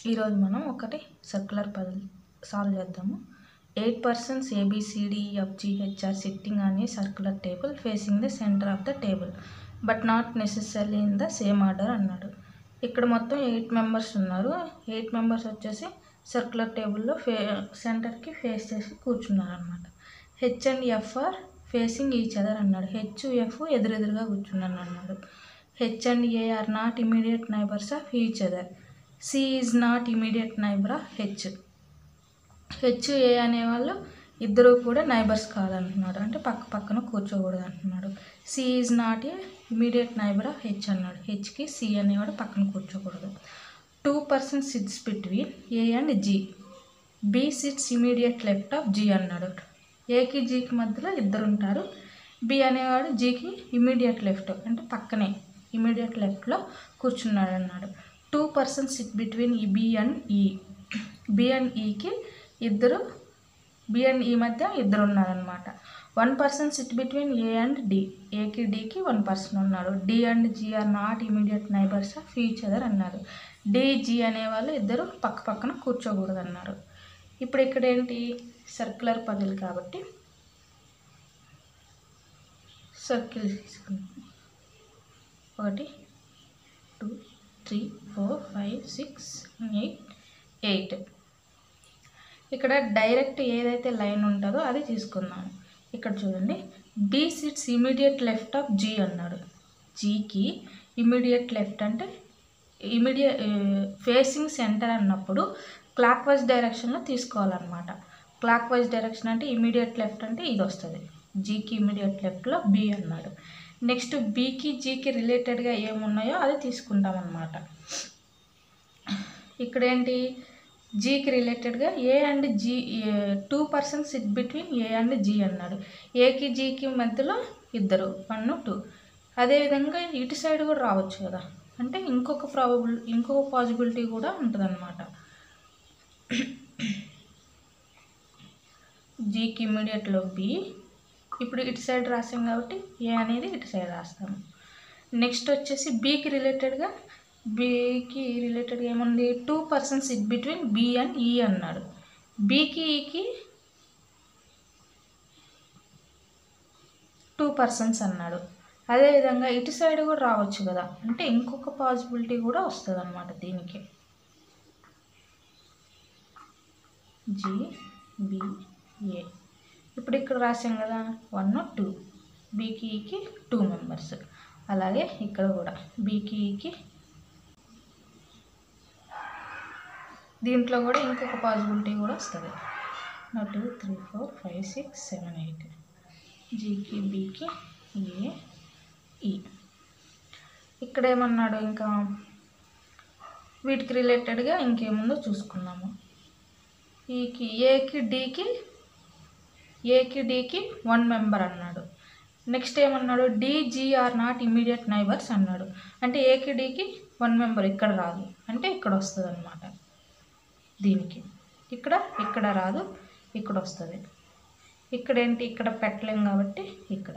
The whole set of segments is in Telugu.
ఈరోజు మనం ఒకటి సర్క్యులర్ పజిల్ సాల్వ్ చేద్దాము eight persons ABCD FGH are sitting on a circular table facing the centre of the table but not necessary in the same order అన్నాడు ఇక్కడ మొత్తం ఎయిట్ మెంబర్స్ ఉన్నారు ఎయిట్ మెంబర్స్ వచ్చేసి సర్క్యులర్ టేబుల్లో ఫే సెంటర్కి ఫేస్ చేసి కూర్చున్నారు అనమాట H and F are facing each other అన్నాడు హెచ్ ఎఫ్ ఎదురెదురుగా కూర్చున్నాను అన్నాడు H and A are not immediate neighbours of each other C is not immediate neighbour of H H A అనేవాళ్ళు ఇద్దరు కూడా నైబర్స్ కాదంటున్నాడు అంటే పక్క పక్కన కూర్చోకూడదు అంటున్నాడు C is not a immediate neighbour of H అన్నాడు హెచ్కి సి అనేవాడు పక్కన కూర్చోకూడదు two person sits between A and G B sits immediate left of G అన్నాడు ఏకి జీకి మధ్యలో ఇద్దరు ఉంటారు బి అనేవాడు జీకి ఇమీడియట్ లెఫ్ట్ అంటే పక్కనే ఇమీడియట్ లెఫ్ట్లో కూర్చున్నాడు అన్నాడు two persons sit between E B and E B and ఈకి ఇద్దరు బి అండ్ ఈ మధ్య ఇద్దరు ఉన్నారనమాట one person sit between A and D ఏకి డికి వన్ పర్సన్ ఉన్నాడు D and G are not immediate neighbours of each other అన్నారు డి జీ అనేవాళ్ళు ఇద్దరు పక్క పక్కన కూర్చోకూడదు అన్నారు ఇప్పుడు ఇక్కడ ఏంటి సర్క్యులర్ పజిల్ కాబట్టి సర్కిల్ తీసుకుందాం ఒకటి two three four five six eight eight ఇక్కడ డైరెక్ట్ ఏదైతే లైన్ ఉంటుందో అది తీసుకుందాం ఇక్కడ చూడండి B sits immediate left of G అన్నాడు జీకి ఇమీడియట్ లెఫ్ట్ అంటే ఇమీడియట్ ఫేసింగ్ సెంటర్ అన్నప్పుడు క్లాక్ వైజ్ డైరెక్షన్లో తీసుకోవాలన్నమాట క్లాక్ వైజ్ డైరెక్షన్ అంటే ఇమీడియట్ లెఫ్ట్ అంటే ఇది వస్తుంది జీకి ఇమీడియట్ లెఫ్ట్లో బి అన్నాడు నెక్స్ట్ బీకి జీకి రిలేటెడ్గా ఏమున్నాయో అది తీసుకుంటాం అన్నమాట ఇక్కడ ఏంటి జీకి రిలేటెడ్గా A and G two persons sit between A and G అన్నాడు ఏకి జీకి మధ్యలో ఇద్దరు వన్ టూ అదేవిధంగా ఇటు సైడ్ కూడా రావచ్చు కదా అంటే ఇంకొక ప్రాబబుల్ ఇంకొక పాసిబిలిటీ కూడా ఉంటుందన్నమాట జీకి ఇమ్మీడియట్లో బి ఇప్పుడు ఇటు సైడ్ రాసాం కాబట్టి ఏ అనేది ఇటు సైడ్ రాస్తాము నెక్స్ట్ వచ్చేసి బీకి రిలేటెడ్గా బీకి రిలేటెడ్గా ఏముంది two persons it between B and E అన్నాడు బీకి ఈకి టూ పర్సన్స్ అన్నాడు అదేవిధంగా ఇటు సైడ్ కూడా రావచ్చు కదా అంటే ఇంకొక పాసిబిలిటీ కూడా వస్తుంది అనమాట దీనికి జి బి ఏ ఇప్పుడు ఇక్కడ రాసాం కదా వన్ టూ బీకి ఈకి టూ మెంబర్స్ అలాగే ఇక్కడ కూడా బీకి ఈకి దీంట్లో కూడా ఇంకొక పాసిబిలిటీ కూడా వస్తుంది two three four five six seven eight జీకి బీకి ఏ ఈ ఇక్కడ ఏమన్నాడు ఇంకా వీటికి రిలేటెడ్గా ఇంకేముందో చూసుకుందాము ఈకి ఏకి డీకి ఏకి డీకి వన్ మెంబర్ అన్నాడు నెక్స్ట్ ఏమన్నాడు డీజీఆర్ నాట్ ఇమీడియట్ నైబర్స్ అన్నాడు అంటే ఏకి డీకి వన్ మెంబర్ ఇక్కడ రాదు అంటే ఇక్కడ వస్తుంది అనమాట దీనికి ఇక్కడ ఇక్కడ రాదు ఇక్కడ వస్తుంది ఇక్కడ ఏంటి ఇక్కడ పెట్టలేం కాబట్టి ఇక్కడ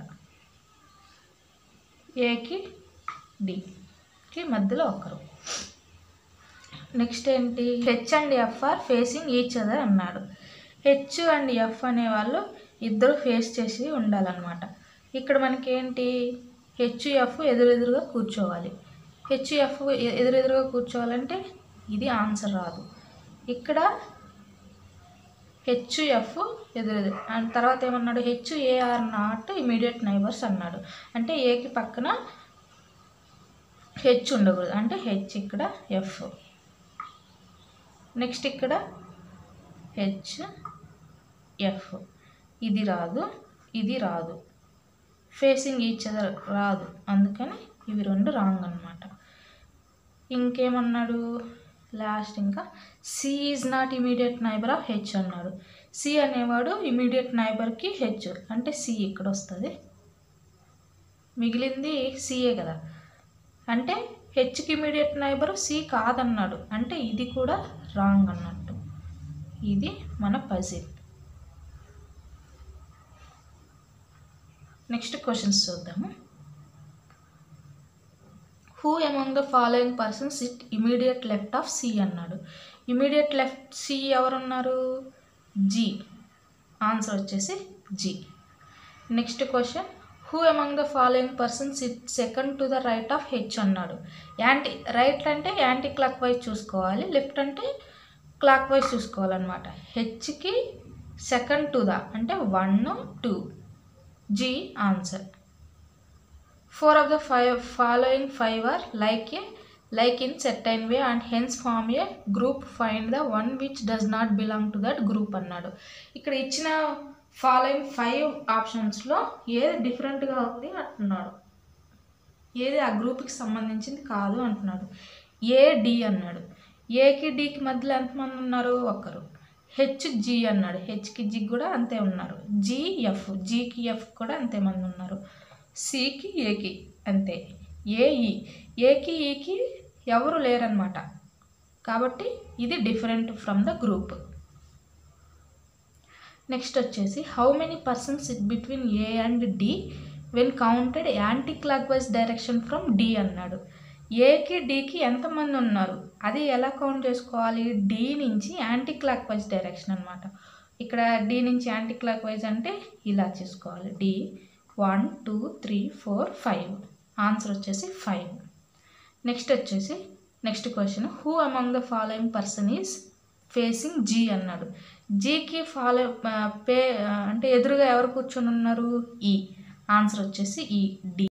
ఏకి డికి మధ్యలో ఒకరు నెక్స్ట్ ఏంటి H and F are facing each other అన్నాడు హెచ్ అండ్ ఎఫ్ అనేవాళ్ళు ఇద్దరు ఫేస్ చేసి ఉండాలన్నమాట ఇక్కడ మనకి ఏంటి హెచ్ ఎఫ్ ఎదురెదురుగా కూర్చోవాలి హెచ్ ఎఫ్ ఎదురెదురుగా కూర్చోవాలంటే ఇది ఆన్సర్ రాదు ఇక్కడ హెచ్ ఎఫ్ ఎదురెదురు అండ్ తర్వాత ఏమన్నాడు H A are not immediate neighbours అన్నాడు అంటే ఏకి పక్కన హెచ్ ఉండకూడదు అంటే హెచ్ ఇక్కడ ఎఫ్ నెక్స్ట్ ఇక్కడ హెచ్ ఎఫ్ ఇది రాదు ఇది రాదు ఫేసింగ్ ఈచ్ అదర్ రాదు అందుకని ఇవి రెండు రాంగ్ అనమాట ఇంకేమన్నాడు లాస్ట్ ఇంకా C is not immediate neighbour of H అన్నాడు సి అనేవాడు ఇమీడియట్ నైబర్కి హెచ్ అంటే సి ఇక్కడ వస్తుంది మిగిలింది సిఏ కదా అంటే హెచ్కి ఇమీడియట్ నైబర్ సి కాదన్నాడు అంటే ఇది కూడా రాంగ్ అన్నట్టు ఇది మన పజిల్ నెక్స్ట్ క్వశ్చన్స్ చూద్దాము who among the following persons it immediate left of C అన్నాడు ఇమీడియట్ లెఫ్ట్ సి ఎవరున్నారు జీ ఆన్సర్ వచ్చేసి G next question who among the following persons it second to the right of H అన్నాడు యాంటీ రైట్ అంటే యాంటీ క్లాక్ వైజ్ చూసుకోవాలి లెఫ్ట్ అంటే క్లాక్ వైజ్ చూసుకోవాలన్నమాట హెచ్కి సెకండ్ టు ద అంటే one two G answer four of the five following five are like a like in certain way and hence form a group find the one which does not belong to that group అన్నాడు ఇక్కడ ఇచ్చిన ఫాలోయింగ్ ఫైవ్ ఆప్షన్స్లో ఏది డిఫరెంట్గా ఉంది అంటున్నాడు ఏది ఆ గ్రూప్కి సంబంధించింది కాదు అంటున్నాడు ఏ డి అన్నాడు ఏకి డికి మధ్యలో ఎంతమంది ఉన్నారు ఒకరు హెచ్ జి అన్నాడు హెచ్కి జి కూడా అంతే ఉన్నారు జి ఎఫ్ జీకి ఎఫ్ కూడా అంతే మంది ఉన్నారు సికి ఏకి అంతే ఏఈ ఏకి ఈకి ఎవరు లేరనమాట కాబట్టి ఇది different from the group next వచ్చేసి how many persons it between A and D when counted clock wise direction from D అన్నాడు ఏకి డికి ఎంతమంది ఉన్నారు అది ఎలా కౌంట్ చేసుకోవాలి డి నుంచి యాంటీ క్లాక్ వైజ్ డైరెక్షన్ అనమాట ఇక్కడ డి నుంచి యాంటీ క్లాక్ వైజ్ అంటే ఇలా చేసుకోవాలి D one two three four five answer వచ్చేసి ఫైవ్ నెక్స్ట్ వచ్చేసి next question who among the following person is facing G అన్నాడు జీకి ఫాలో పే అంటే ఎదురుగా ఎవరు కూర్చొని ఉన్నారు ఈ ఆన్సర్ వచ్చేసి ఈ డి